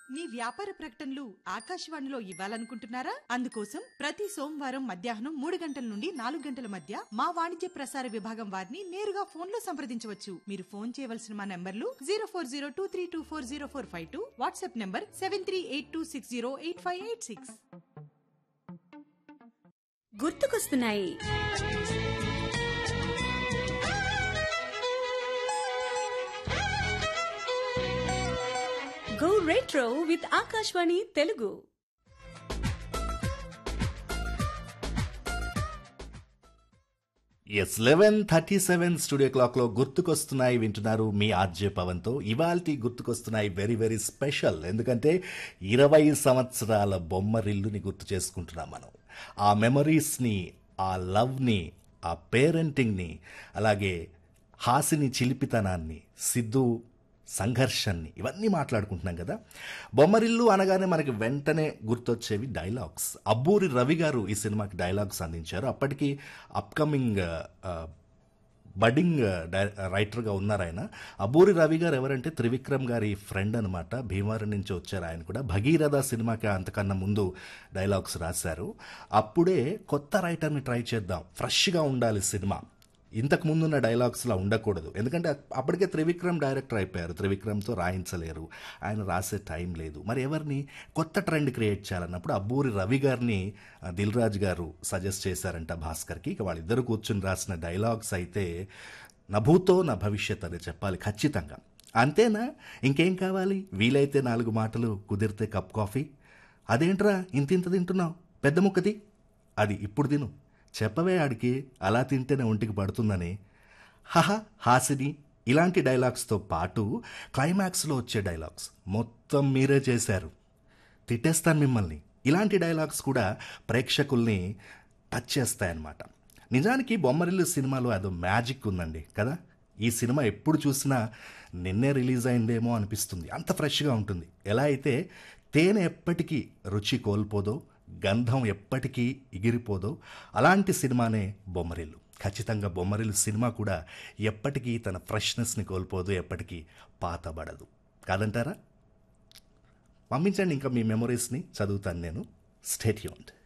మీ వ్యాపార ప్రకటనలు ఆకాశవాణిలో ఇవ్వాలనుకుంటున్నారా అందుకోసం ప్రతి సోమవారం మధ్యాహ్నం మూడు గంటల నుండి నాలుగు గంటల మధ్య మా వాణిజ్య ప్రసార విభాగం వారిని నేరుగా ఫోన్ లో సంప్రదించవచ్చు మీరు ఫోన్ చేయవలసిన మా నంబర్లు zero four zero two three two four zero four five two WhatsApp number seven three eight two six zero eight five eight six గుర్తుకొస్తున్నాయి go retro with Akashvani Telugu S eleven thirty seven studio clock లో గుర్తుకొస్తున్నాయి వింటున్నారు మీ RJ పవన్తో ఇవాల్టి గుర్తుకొస్తున్నాయి very very special ఎందుకంటే ఇరవై సంవత్సరాల బొమ్మరిల్లుని గుర్తు చేసుకుంటున్నాం మనం ఆ మెమరీస్ని ఆ లవ్ని ఆ పేరెంటింగ్ని అలాగే హాసిని చిలిపితనాన్ని సిద్ధు సంఘర్షణని ఇవన్నీ మాట్లాడుకుంటున్నాం కదా బొమ్మరిల్లు అనగానే మనకి వెంటనే గుర్తొచ్చేవి డైలాగ్స్ అబ్బూరి రవి గారు ఈ సినిమాకి డైలాగ్స్ అందించారు అప్పటికి అప్కమింగ్ బడ్డింగ్ డై రైటర్గా ఉన్నారు ఆయన అబూరి రవి గారు ఎవరంటే త్రివిక్రమ్ గారి ఫ్రెండ్ అనమాట భీమవరం నుంచి వచ్చారు ఆయన కూడా భగీరథ సినిమాకి అంతకన్నా ముందు డైలాగ్స్ రాశారు అప్పుడే కొత్త రైటర్ని ట్రై చేద్దాం ఫ్రెష్గా ఉండాలి సినిమా ఇంతకు ముందున్న డైలాగ్స్లా ఉండకూడదు ఎందుకంటే అప్పటికే త్రివిక్రమ్ డైరెక్టర్ అయిపోయారు త్రివిక్రమ్తో రాయించలేరు ఆయన రాసే టైం లేదు మరి ఎవరిని కొత్త ట్రెండ్ క్రియేట్ చేయాలన్నప్పుడు అబ్బూరి రవి గారిని ఆ, దిల్ రాజు గారు సజెస్ట్ చేశారంట భాస్కర్కి ఇక వాళ్ళిద్దరు కూర్చుని రాసిన డైలాగ్స్ అయితే నభూతో నా భవిష్యత్ అని చెప్పాలి ఖచ్చితంగా అంతేనా ఇంకేం కావాలి వీలైతే నాలుగు మాటలు కుదిరితే కప్ కాఫీ అదేంట్రా ఇంత ఇంత తింటున్నావు పెద్ద ముక్కది అది ఇప్పుడు తిను చెప్పవే ఆడికి అలా తింటేనే ఒంటికి పడుతుందని హహ హాసిని ఇలాంటి డైలాగ్స్తో పాటు క్లైమాక్స్లో వచ్చే డైలాగ్స్ మొత్తం మీరే చేశారు తిట్టేస్తాను మిమ్మల్ని ఇలాంటి డైలాగ్స్ కూడా ప్రేక్షకుల్ని టచ్ చేస్తాయన్నమాట నిజానికి బొమ్మరిల్లు సినిమాలో అదో మ్యాజిక్ ఉందండి కదా ఈ సినిమా ఎప్పుడు చూసినా నిన్నే రిలీజ్ అయిందేమో అనిపిస్తుంది అంత ఫ్రెష్గా ఉంటుంది ఎలా అయితే తేనె ఎప్పటికీ రుచి కోల్పోదో గంధం ఎప్పటికీ ఎగిరిపోదో అలాంటి సినిమానే బొమ్మరిల్లు ఖచ్చితంగా బొమ్మరిల్లు సినిమా కూడా ఎప్పటికీ తన ఫ్రెష్నెస్ని కోల్పోదు ఎప్పటికీ పాతబడదు కాదంటారా పంపించండి ఇంకా మీ మెమొరీస్ని చదువుతాను నేను స్టేట్యూన్డ్